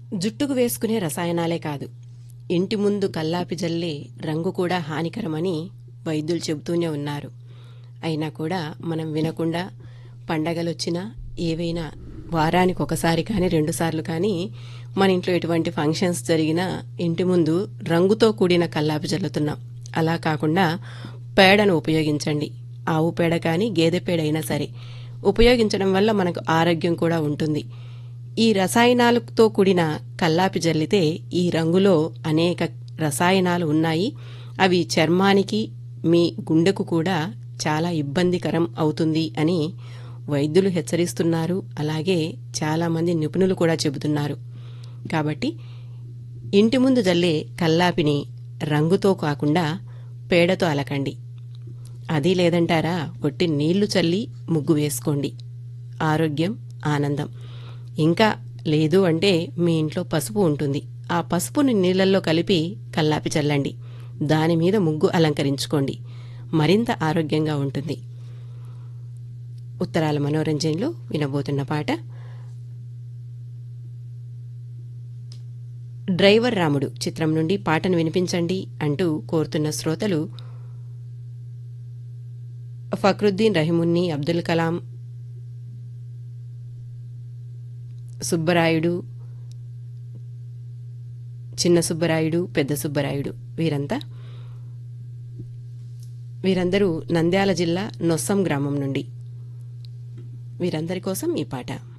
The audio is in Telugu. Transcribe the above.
జుట్టుకు వేసుకునే రసాయనాలే కాదు ఇంటి ముందు కల్లాపి జల్లే రంగు కూడా హానికరమని వైద్యులు చెబుతూనే ఉన్నారు అయినా కూడా మనం వినకుండా పండగలొచ్చినా ఏవైనా వారానికి ఒకసారి కానీ రెండుసార్లు కానీ మన ఇంట్లో ఎటువంటి ఫంక్షన్స్ జరిగినా ఇంటి ముందు రంగుతో కూడిన కల్లాపి జల్లుతున్నాం అలా కాకుండా పేడను ఉపయోగించండి ఆవు పేడ కానీ గేదె పేడ అయినా సరే ఉపయోగించడం వల్ల మనకు ఆరోగ్యం కూడా ఉంటుంది ఈ రసాయనాలతో కూడిన కల్లాపి జల్లితే ఈ రంగులో అనేక రసాయనాలు ఉన్నాయి అవి చర్మానికి మీ గుండెకు కూడా చాలా ఇబ్బందికరం అవుతుంది అని వైద్యులు హెచ్చరిస్తున్నారు అలాగే చాలామంది నిపుణులు కూడా చెబుతున్నారు కాబట్టి ఇంటి ముందు జల్లే కల్లాపిని రంగుతో కాకుండా పేడతో అలకండి అది లేదంటారా ఒట్టి నీళ్లు చల్లి ముగ్గు వేసుకోండి ఆరోగ్యం ఆనందం ఇంకా లేదు అంటే మీ ఇంట్లో పసుపు ఉంటుంది ఆ పసుపుని నీళ్లలో కలిపి కల్లాపి చల్లండి దాని మీద ముగ్గు అలంకరించుకోండి మరింత ఆరోగ్యంగా ఉంటుంది ఉత్తరాల మనోరంజన్లో వినబోతున్న పాట డ్రైవర్ రాముడు చిత్రం నుండి పాటను వినిపించండి అంటూ కోరుతున్న శ్రోతలు ఫక్రుద్దీన్ రహిమున్ని అబ్దుల్ కలాం సుబ్బరాయుడు చిన్న సుబ్బరాయుడు పెద్ద సుబ్బరాయుడు వీరంతా వీరందరూ నంద్యాల జిల్లా నొస్సం గ్రామం నుండి వీరందరి కోసం ఈ పాట